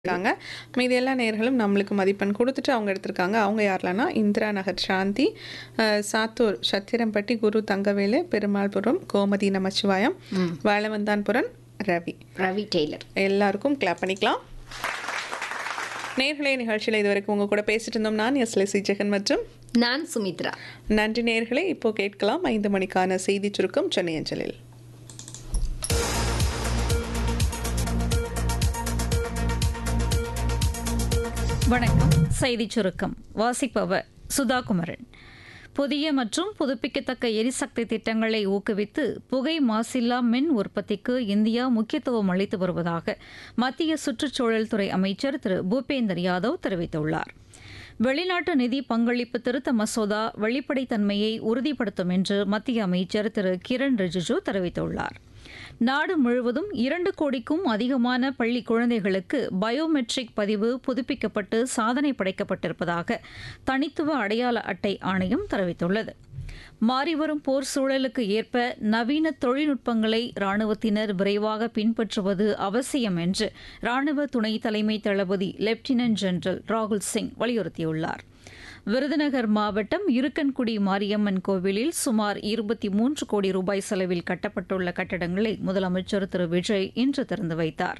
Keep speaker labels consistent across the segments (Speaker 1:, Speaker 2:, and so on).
Speaker 1: இருக்காங்க. மீதி எல்லா நேயர்களும் நம்மளுக்கு மதிப்பெண் குடுத்துட்டு அவங்க எடுத்திருக்காங்க. அவங்க யாரெல்லாம்னா, இந்திரா நகர் சாந்தி, அ சாத்தூர் சத்திரம்பட்டி குரு தங்கவேலு, பெருமாள்புரம் கோமதி நமச்சிவாயம்,
Speaker 2: ம்.
Speaker 1: வாழவந்தான்புரம் ரவி.
Speaker 2: ரவி டெய்லர்
Speaker 1: எல்லாருக்கும் கிளாப் பண்ணிக்கலாம். நேயர்களே நிகழ்ச்சியில் இதுவரைக்கும் உங்க கூட பேசிட்டு இருந்தோம் நான் எஸ்லசி ஜெகன் மற்றும்
Speaker 2: நான் சுமித்ரா
Speaker 1: நன்றி நேயர்களே இப்போ கேட்கலாம் ஐந்து மணிக்கான செய்தி சுருக்கம் சென்னை அஞ்சலில்
Speaker 3: வணக்கம் செய்திச் சுருக்கம் வாசிப்பவர் சுதாகுமரன் புதிய மற்றும் புதுப்பிக்கத்தக்க எரிசக்தி திட்டங்களை ஊக்குவித்து புகை மாசில்லா மின் உற்பத்திக்கு இந்தியா முக்கியத்துவம் அளித்து வருவதாக மத்திய சுற்றுச்சூழல் துறை அமைச்சர் திரு பூபேந்தர் யாதவ் தெரிவித்துள்ளார் வெளிநாட்டு நிதி பங்களிப்பு திருத்த மசோதா வெளிப்படைத்தன்மையை உறுதிப்படுத்தும் என்று மத்திய அமைச்சர் திரு கிரண் ரிஜிஜு தெரிவித்துள்ளார் நாடு முழுவதும் இரண்டு கோடிக்கும் அதிகமான பள்ளி குழந்தைகளுக்கு பயோமெட்ரிக் பதிவு புதுப்பிக்கப்பட்டு சாதனை படைக்கப்பட்டிருப்பதாக தனித்துவ அடையாள அட்டை ஆணையம் தெரிவித்துள்ளது மாறிவரும் போர் சூழலுக்கு ஏற்ப நவீன தொழில்நுட்பங்களை ராணுவத்தினர் விரைவாக பின்பற்றுவது அவசியம் என்று ராணுவ துணை தலைமை தளபதி லெப்டினன்ட் ஜெனரல் ராகுல் சிங் வலியுறுத்தியுள்ளார் விருதுநகர் மாவட்டம் இருக்கன்குடி மாரியம்மன் கோவிலில் சுமார் இருபத்தி மூன்று கோடி ரூபாய் செலவில் கட்டப்பட்டுள்ள கட்டடங்களை முதலமைச்சர் திரு விஜய் இன்று திறந்து வைத்தார்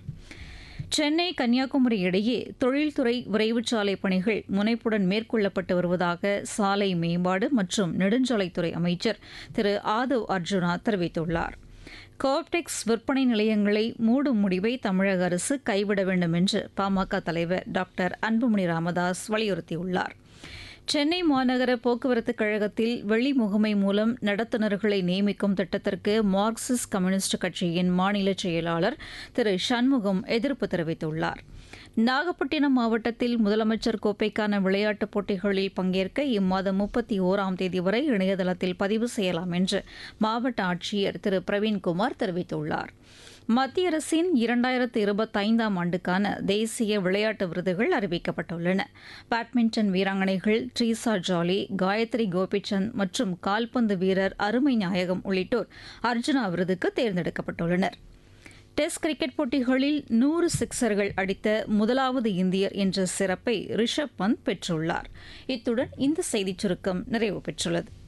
Speaker 3: சென்னை கன்னியாகுமரி இடையே தொழில்துறை விரைவுச்சாலை பணிகள் முனைப்புடன் மேற்கொள்ளப்பட்டு வருவதாக சாலை மேம்பாடு மற்றும் நெடுஞ்சாலைத்துறை அமைச்சர் திரு ஆதவ் அர்ஜுனா தெரிவித்துள்ளார் கோப்டெக்ஸ் விற்பனை நிலையங்களை மூடும் முடிவை தமிழக அரசு கைவிட வேண்டும் என்று பாமக தலைவர் டாக்டர் அன்புமணி ராமதாஸ் வலியுறுத்தியுள்ளார் சென்னை மாநகர போக்குவரத்து கழகத்தில் வெளி முகமை மூலம் நடத்துனர்களை நியமிக்கும் திட்டத்திற்கு மார்க்சிஸ்ட் கம்யூனிஸ்ட் கட்சியின் மாநில செயலாளர் திரு சண்முகம் எதிர்ப்பு தெரிவித்துள்ளார் நாகப்பட்டினம் மாவட்டத்தில் முதலமைச்சர் கோப்பைக்கான விளையாட்டுப் போட்டிகளில் பங்கேற்க இம்மாதம் முப்பத்தி ஓராம் தேதி வரை இணையதளத்தில் பதிவு செய்யலாம் என்று மாவட்ட ஆட்சியர் திரு பிரவீன்குமார் தெரிவித்துள்ளார் மத்திய அரசின் இரண்டாயிரத்து இருபத்தைந்தாம் ஆண்டுக்கான தேசிய விளையாட்டு விருதுகள் அறிவிக்கப்பட்டுள்ளன பேட்மிண்டன் வீராங்கனைகள் ட்ரீசா ஜாலி காயத்ரி கோபிச்சந்த் மற்றும் கால்பந்து வீரர் அருமை நாயகம் உள்ளிட்டோர் அர்ஜுனா விருதுக்கு தேர்ந்தெடுக்கப்பட்டுள்ளனர் டெஸ்ட் கிரிக்கெட் போட்டிகளில் நூறு சிக்சர்கள் அடித்த முதலாவது இந்தியர் என்ற சிறப்பை ரிஷப் பந்த் பெற்றுள்ளார் இத்துடன் இந்த செய்திச் சுருக்கம் நிறைவு பெற்றுள்ளது